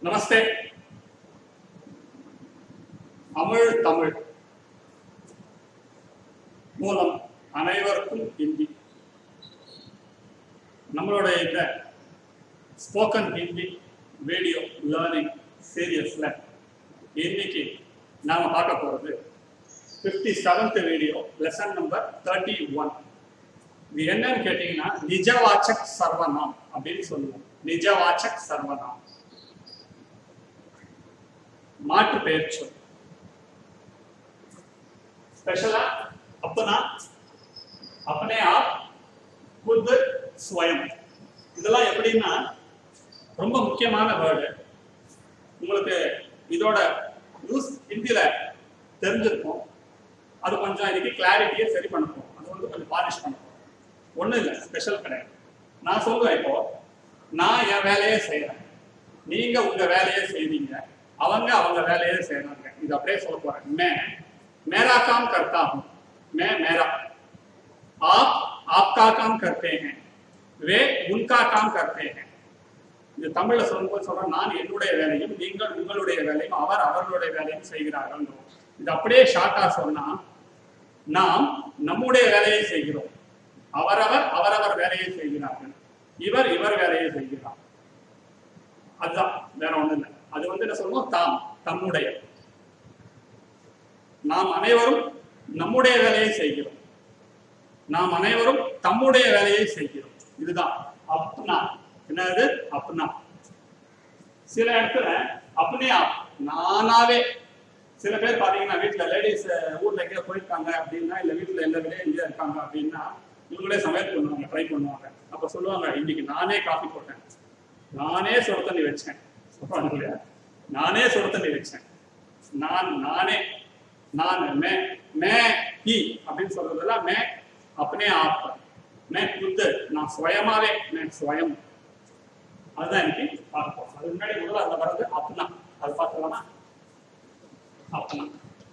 நமஸ்தே அமிழ் தமிழ் மூலம் அனைவருக்கும் ஹிந்தி நம்மளுடைய இந்த ஸ்போக்கன் ஹிந்தி வீடியோ லேர்னிங் சீரியஸ்ல இன்னைக்கு நாம பார்க்க போறது fifty seventh video lesson number thirty one இது என்னன்னு கேட்டீங்கன்னா நிஜவாச்சக் சர்வநாம் அப்படின்னு சொல்லுவோம் நிஜவாச்சக் சர்வநாம் மாற்று பெயர் சொல் ஸ்பெஷலா अपना अपने आप खुद ஸ்வயம் இதெல்லாம் எப்படின்னா ரொம்ப முக்கியமான வேர்டு உங்களுக்கு இதோட யூஸ் ஹிந்தியில தெரிஞ்சிருக்கும் அது கொஞ்சம் இன்னைக்கு கிளாரிட்டியை சரி பண்ணணும் அது வந்து கொஞ்சம் பாலிஷ் பண்ணணும் ஒண்ணும் இல்லை ஸ்பெஷல் கிடையாது நான் சொல்லுவேன் இப்போ நான் என் வேலையை செய்யறேன் நீங்க உங்க வேலையை செய்வீங்க அவங்க அவங்க வேலையை செய்யறாங்க இது அப்படியே சொல்ல போறேன் मैं मेरा काम करता हूं मैं मेरा आप आपका काम करते हैं वे उनका काम करते हैं இது தமிழ்ல சொல்லும்போது சொல்றேன் நான் என்னுடைய வேலையும் நீங்கள் உங்களுடைய வேலையும் அவர் அவர்களுடைய வேலையும் செய்கிறார்கள் இது அப்படியே ஷார்ட்டா சொன்னா நாம் நம்முடைய வேலையை செய்கிறோம் அவரவர் அவரவர் வேலையை செய்கிறார்கள் இவர் இவர் வேலையை செய்கிறார் அதுதான் வேற ஒண்ணு இல்லை அது வந்து என்ன சொல்லணும் தாம் தம்முடைய நாம் அனைவரும் நம்முடைய வேலையை செய்கிறோம் நாம் அனைவரும் தம்முடைய வேலையை செய்கிறோம் இதுதான் அப்னா என்னது அப்னா சில இடத்துல அப்பனே ஆப் நானாவே சில பேர் பாத்தீங்கன்னா வீட்டுல லேடிஸ் ஊர்ல எங்கேயோ போயிருக்காங்க அப்படின்னா இல்ல வீட்டுல எல்லா வேலையும் எங்கேயோ இருக்காங்க அப்படின்னா இவங்களே சமையல் பண்ணுவாங்க ட்ரை பண்ணுவாங்க அப்ப சொல்லுவாங்க இன்னைக்கு நானே காஃபி போட்டேன் நானே சுட தண்ணி வச்சேன் சொல்றாங்க இல்லையா நானே சுட தண்ணி வச்சேன் நான் நானே நான் மே மே ஹி அப்படின்னு சொல்றதுல மே अपने आप मैं खुद நான் சுயமாவே நான் சுயம் அதுதான் எனக்கு பார்க்க போறோம் அது முன்னாடி முதல்ல அதுல வர்றது அப்னா அது பார்க்கலாமா அப்னா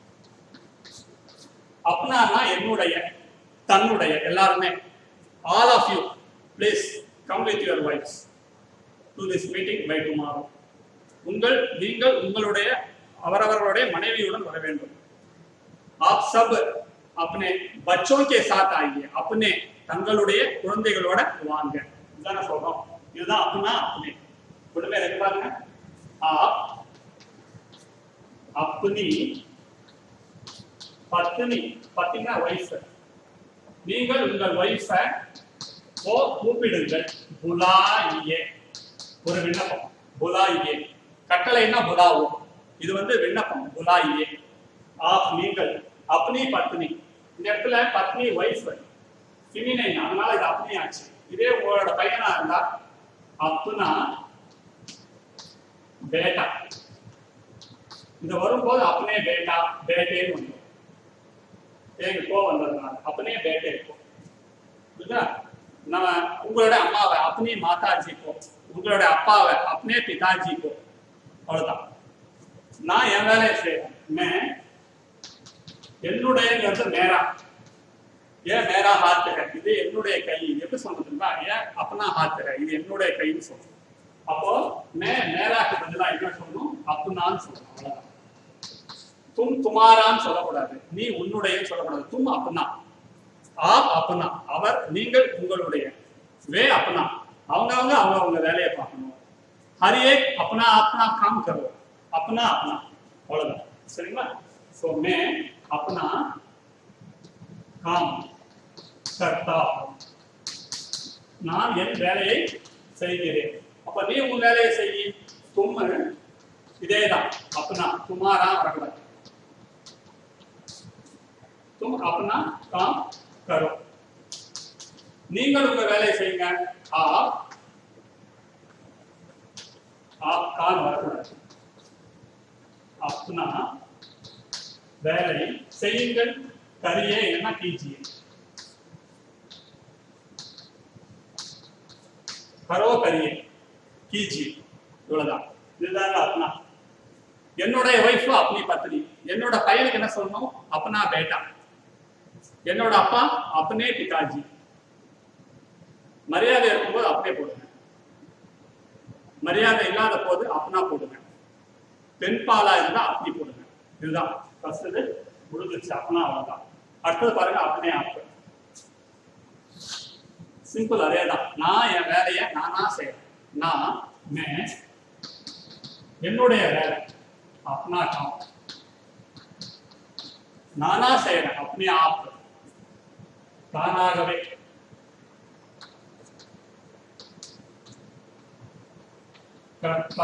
அப்னானா என்னுடைய தன்னுடைய எல்லாருமே all of you please come with your wives to this meeting by tomorrow உங்கள் நீங்கள் உங்களுடைய அவரவர்களுடைய மனைவியுடன் வர வேண்டும் आप सब अपने बच्चों के साथ आइए अपने தங்களுடைய குழந்தைகளோட வாங்க இதுதான் சொல்றோம் இதுதான் அப்பனா அப்பனே குடும்ப இருக்கு பாருங்க आप अपनी பத்னி பத்தினா வைஃப் நீங்கள் உங்கள் வைஃபை ஓ கூப்பிடுங்கள் புலாயியே ஒரு விண்ணப்பம் புலாயியே கட்டளைன்னா புலாவோ இது வந்து விண்ணப்பம் புலாயியே ஆப் நீங்கள் அப்னி பத்னி இந்த இடத்துல பத்னி ஒய்ஃப் ஃபிமினைன் அதனால இது அப்னி ஆச்சு இதே உங்களோட பையனா இருந்தா அப்னா பேட்டா இது வரும்போது அப்னே பேட்டா பேட்டேன்னு வந்துடும் ஏங்க கோ வந்ததுனால அப்னே பேட்டே இருக்கும் புரியுதா நம்ம உங்களோட அம்மாவை அப்னி மாதாஜி கோ உங்களோட அப்பாவை அப்னே பிதாஜி கோ அவ்வளவுதான் நான் என் வேலையை செய்யறேன் மே என்னுடையங்கிறது மேரா ஏன் மேரா ஹாத் ஹை இது என்னுடைய கை இது எப்படி சொல்றதுன்னா ஏன் அப்பனா ஹாத் ஹை இது என்னுடைய கைன்னு சொல்றோம் அப்போ மே மேராக்கு பதிலா என்ன சொல்லணும் அப்புனான்னு சொல்லணும் அவ்வளவுதான் தும் துமாரான்னு சொல்லக்கூடாது நீ உன்னுடைய சொல்லக்கூடாது தும் அப்பனா ஆப் அப்பனா அவர் நீங்கள் உங்களுடைய வே அப்பனா அவங்கவங்க அவங்க அவங்க வேலையை பார்க்கணும் ஹர் ஏக் अपना अपना काम करो अपना अपना அவ்வளவுதான் சரிங்களா सो मैं अपना काम करता हूं நான் என் வேலையை செய்கிறேன் அப்ப நீ உன் வேலையை செய் தும் இதேதான் अपना तुम्हारा வரக்கூடாது तुम अपना काम करो நீங்கள் உங்க வேலையை செய்யுங்க आप आप கால் வரக்கூடாது अपना வேலை செய்யுங்கள் கரியே என்ன கீஜியே கரோ கரியே கீஜி இவ்வளவுதான் இதுதாங்க அப்னா என்னுடைய ஒய்ஃப் அப்பனி பத்னி என்னோட பையனுக்கு என்ன சொல்லணும் அப்பனா பேட்டா என்னோட அப்பா அப்பனே பிதாஜி மரியாதை இருக்கும்போது அப்படியே போடுங்க மரியாதை இல்லாத போது அப்பனா போடுங்க பெண் பாலா இருந்தா அப்படி போடுங்க இதுதான் ஃபர்ஸ்ட் இது முடிஞ்சிருச்சு அப்பனா அவ்வளவுதான் அடுத்தது பாருங்க அப்பனே ஆப்பு சிம்பிள் அதே தான் நான் என் வேலையை நானா செய்யறேன் நான் மே என்னுடைய வேலை अपना काम நானா செய்யறேன் अपने आप தானாகவே கர்த்தா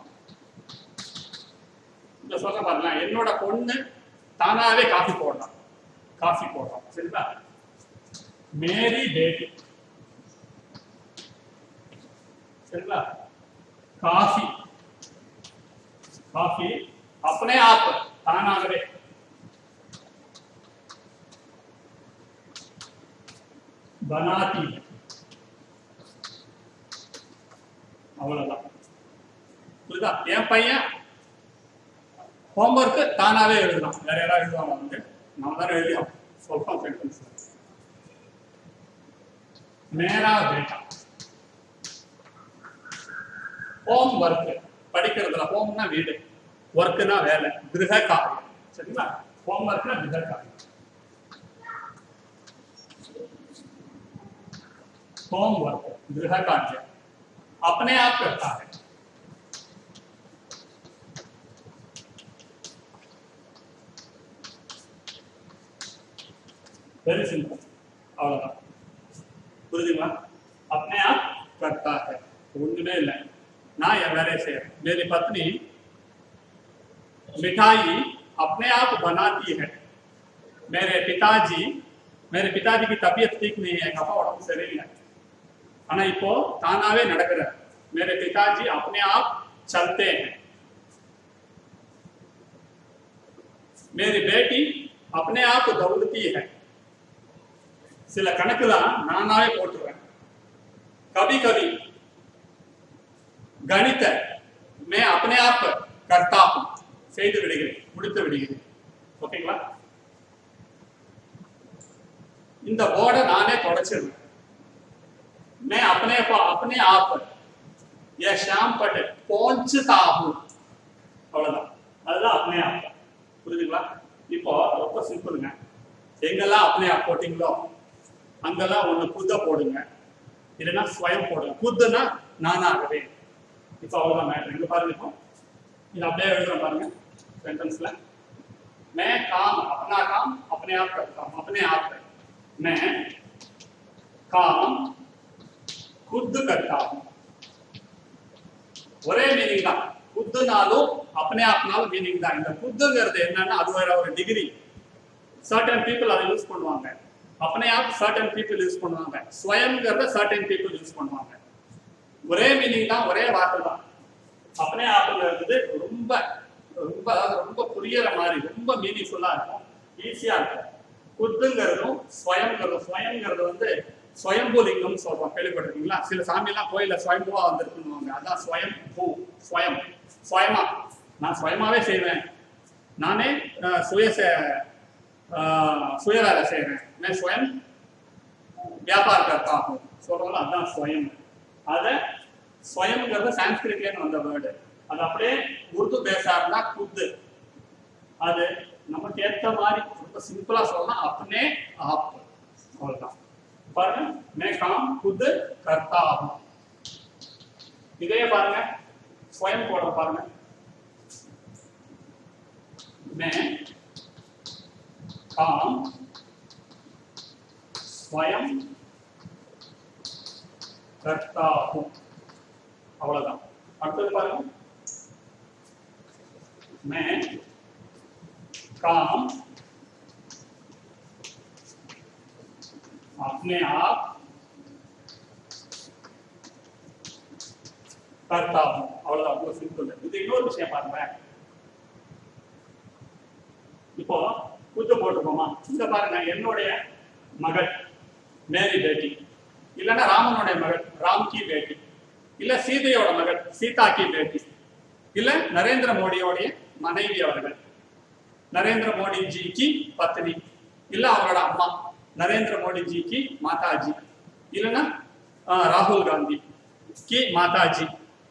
இந்த சொல்ல பாருங்க என்னோட பொண்ணு தானாவே காஃபி போடலாம் காஃபி போடுறோம் சரிங்களா மேரி பேட்டி சரிங்களா காஃபி काफी अपने आप தானாகவே बनाती है அவ்வளவுதான் புரியுதா என் பையன் ஹோம்ஒர்க் தானாவே எழுதலாம் வேற யாராவது எழுதுவாங்க வந்து நம்ம தானே எழுதியோம் சொல்றோம் சென்டென்ஸ் மேரா பேட்டா ஹோம் ஒர்க் படிக்கிறதுல ஹோம்னா வீடு ஒர்க்னா வேலை கிரக காரியம் சரிங்களா ஹோம் ஒர்க்னா கிரக காரியம் होम वर्क गृह कार्य अपने आप करता है वेरी सिंपल அவ்வளவுதான் புரியுதுங்களா अपने आप करता है ஒண்ணுமே இல்லை நான் என் வேலையை செய்யறேன் मेरी पत्नी मिठाई अपने आप बनाती है मेरे पिताजी मेरे पिताजी की तबीयत ठीक नहीं है எங்க அப்பா உடம்பு சரியில்லை ஆனா இப்போ தானாவே நடக்கிறார் मेरे पिताजी अपने आप चलते हैं मेरी बेटी अपने आप दौड़ती है சில கணக்கு தான் நானாவே போட்டுருவேன் कभी कभी கணித मैं अपने आप करता हूं செய்து விடுகிறேன் முடித்து விடுகிறேன் ஓகேங்களா இந்த போர்டை நானே தொடச்சிருவேன் मैं अपने को अपने आप यह शाम पट पहुंचता हूं அவ்வளவுதான் அதுதான் अपने आप புரியுதுங்களா இப்போ ரொம்ப சிம்பிளுங்க எங்கெல்லாம் अपने आप போட்டீங்களோ அங்கெல்லாம் ஒண்ணு புத்த போடுங்க இல்லைன்னா ஸ்வயம் போடுங்க புத்துனா நானாகவே இப்போ அவ்வளவுதான் மேட்ரு இங்க பாருங்க இப்போ இது அப்படியே எழுதுறேன் பாருங்க सेंटेंसல मैं काम अपना काम अपने आप करता हूं अपने आप मैं काम खुद करता हूं ஒரே மீனிங் தான் குத்துனாலும் अपने ஆப்னாலும் மீனிங் தான் இந்த குத்துங்கிறது என்னன்னா அது வேற ஒரு டிகிரி சர்டன் பீப்புள் அதை யூஸ் பண்ணுவாங்க अपने आप சர்டன் பீப்புள் யூஸ் பண்ணுவாங்க ஸ்வயம்ங்கிறத சர்டன் பீப்புள் யூஸ் பண்ணுவாங்க ஒரே மீனிங் தான் ஒரே வார்த்தை தான் अपने ஆப்ங்கிறது ரொம்ப ரொம்ப அதாவது ரொம்ப புரியற மாதிரி ரொம்ப மீனிங்ஃபுல்லா இருக்கும் ஈஸியா இருக்கும் குத்துங்கிறதும் ஸ்வயம்ங்கிறதும் ஸ்வயம்ங்கிறது வந்து ஸ்வயம்பூலிங்கம் சொல்றோம் கேள்விப்பட்டிருக்கீங்களா சில சாமி எல்லாம் கோயில ஸ்வயம்புவா வந்திருக்குன்னு அதான் ஸ்வயம் பூ ஸ்வயம் ஸ்வயமா நான் ஸ்வயமாவே செய்வேன் நானே அஹ், சுய சே- அஹ், சுய வேலை செய்றேன் நான் ஸ்வயம் வியாபார கர்த்தா ஆகும் சொல்றோம்ல அதான் ஸ்வயம் அத ஸ்வயம்ங்கிறது சான்ஸ்கிரிட்லேருந்து வந்த வேர்டு அது அப்படியே உருது பேசா இருந்தா குத்து அது நமக்கு ஏத்த மாதிரி ரொம்ப சிம்பிளா சொல்லலாம் अपने आप அவ்வளவுதான் பாருங்க मैं काम खुद करता हूं இதே பாருங்க ஸ்வயம் போட பாருங்க मैं काम स्वयं करता हूं அவ்வளவுதான் அடுத்தது பாருங்க मैं काम अपने आप करता हूं அவ்வளவுதான் அவ்வளவு சிம்பிள் இது இன்னொரு விஷயம் பாருங்க இப்போ குத்து போட்டுக்கோமா இந்த பாருங்க என்னுடைய மகள் மேரி பேட்டி இல்லைன்னா ராமனுடைய மகள் ராம் கி பேட்டி இல்ல சீதையோட மகள் சீதா கி பேட்டி இல்ல நரேந்திர மோடியோடைய மனைவி அவர்கள் நரேந்திர மோடி ஜி கி பத்னி இல்ல அவரோட அம்மா நரேந்திர மோடி ஜி கி மாதாஜி இல்லைன்னா ஆஹ், ராகுல் காந்தி கி மாதாஜி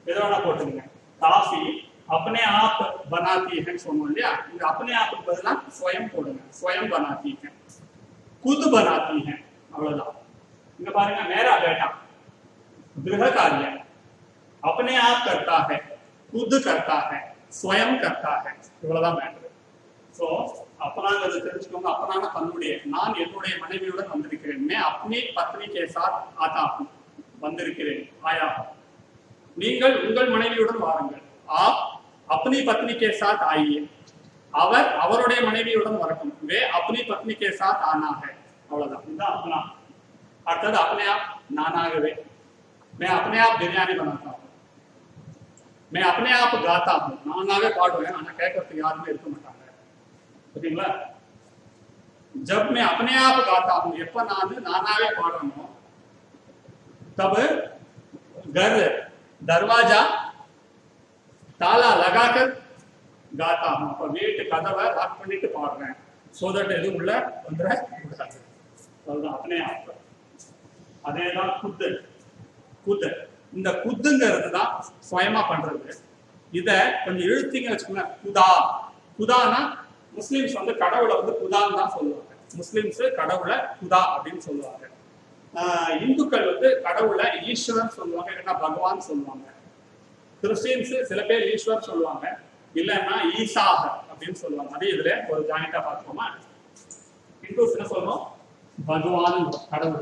எதை வேணா போட்டுருங்க காஃபி अपने आप बनाती है சொன்னோம் இல்லையா இந்த अपने आप பதிலா ஸ்வயம் போடுங்க ஸ்வயம் बनाती है खुद बनाती है அவ்வளவுதான் இங்க பாருங்க मेरा बेटा गृह कार्य अपने आप करता है खुद करता है स्वयं करता है இவ்வளவுதான் மேட்டர் சோ அப்பனாங்கிறது தெரிஞ்சுக்கோங்க அப்பனான தன்னுடைய நான் என்னுடைய மனைவியுடன் வந்திருக்கிறேன் मैं अपनी पत्नी के साथ आता हूं வந்திருக்கிறேன் ஆயா हूं நீங்கள் உங்கள் மனைவியுடன் வாருங்கள் ஆப் अपनी पत्नी के साथ आइए அவர் அவருடைய மனைவியுடன் வரட்டும் வே अपनी पत्नी के साथ आना है அவ்வளவுதான் இதுதான் अपना அடுத்தது अपने आप நானாகவே मैं अपने आप बिरयानी बनाता हूँ मैं अपने आप गाता हूँ நானாவே பாடுவேன் ஆனா கேட்கறதுக்கு யாருமே இருக்க மாட்டாங்க ஓகேங்களா जब मैं अपने आप गाता हूँ எப்ப நான் நானாவே பாடுறேனோ तब घर दरवाजा ताला लगाकर गाता हूँ அப்ப வீட்டு கதவை லாக் பண்ணிட்டு பாடுறேன் சோ தட் எதுவும் உள்ள வந்துட கூடாது அதுதான் अपने आप அதேதான் குத்து குத்து இந்த குத்துங்கிறது தான் சுயமா பண்றது இத கொஞ்சம் இழுத்தீங்க வச்சுக்கோங்க குதா குதானா முஸ்லிம்ஸ் வந்து கடவுளை வந்து குதான்னு தான் சொல்லுவாங்க முஸ்லிம்ஸ் கடவுளை குதா அப்படின்னு சொல்லுவாங்க ஆஹ் இந்துக்கள் வந்து கடவுளை ஈஸ்வரன் சொல்லுவாங்க இல்லைன்னா பகவான் சொல்லுவாங்க கிறிஸ்டியன்ஸ் சில பேர் ஈஸ்வர் சொல்லுவாங்க இல்லைன்னா ஈசாக அப்படின்னு சொல்லுவாங்க அதே இதுல ஒரு ஜாயிண்டா பார்ப்போமா இந்துஸ் என்ன சொல்றோம் பகவான் கடவுள்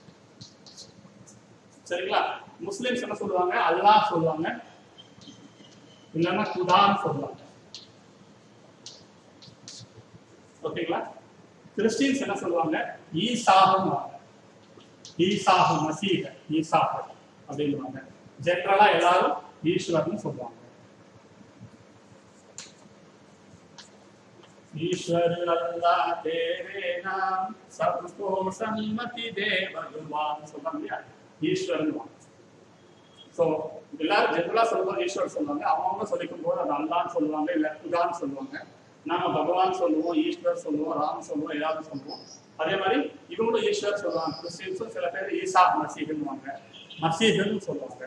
சரிங்களா முஸ்லிம்ஸ் என்ன சொல்லுவாங்க அல்லாஹ் சொல்லுவாங்க இல்லைன்னா குதான்னு சொல்லுவாங்க ஓகேங்களா கிறிஸ்டியன்ஸ் என்ன சொல்லுவாங்க ஈசாகும் ஈசாஹு மசீக ஈசாஹு அப்படின்னுவாங்க ஜென்ரலா எல்லாரும் ஈஸ்வர்னு சொல்லுவாங்க ईश्वर अल्लाह तेरे नाम सबको सम्मति दे भगवान சொல்றாங்க இல்லையா ஈஸ்வரன் ஸோ எல்லாரும் ஜென்ரலா சொல்லுவாங்க ஈஸ்வர் சொல்லுவாங்க அவங்க சொல்லிக்கும் போது அது அல்லான்னு சொல்லுவாங்க இல்ல குதான்னு சொல்லுவாங்க நாம பகவான் சொல்லுவோம் ஈஸ்வர் சொல்லுவோம் ராம் சொல்லுவோம் எல்லாரும் சொல்லுவோம் அதே மாதிரி இவங்களும் ஈஸ்வர் சொல்லுவாங்க கிறிஸ்டின்ஸும் சில பேர் ஈசா மசீகன்னுவாங்க மசீகன்னு சொல்லுவாங்க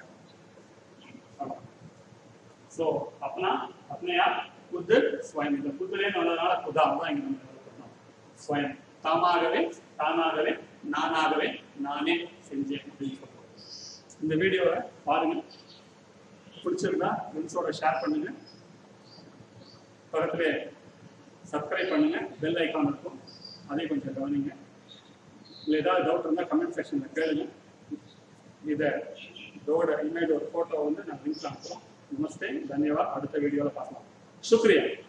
ஸோ அப்பனா அப்பனையா குத்து ஸ்வயம் இந்த குத்துலேயே வந்ததுனால குதாவும் தான் இங்க நம்ம எடுத்துக்கணும். ஸ்வயம் தாமாகவே தானாகவே நானாகவே நானே செஞ்சேன் அப்படின்னு சொல்லுவோம் இந்த வீடியோவை பாருங்க பிடிச்சிருந்தா ஃப்ரெண்ட்ஸோட ஷேர் பண்ணுங்க பக்கத்துல சப்ஸ்கிரைப் பண்ணுங்க பெல் ஐக்கான் இருக்கும் அதையும் கொஞ்சம் கவனிங்க இல்லை ஏதாவது டவுட் இருந்தால் கமெண்ட் செக்ஷனில் கேளுங்க இதை இதோட இமேஜ் ஒரு ஃபோட்டோ வந்து நான் லிங்க் அனுப்புகிறோம் நமஸ்தே தன்யவாத் அடுத்த வீடியோவில் பார்க்கலாம் शुक्रिया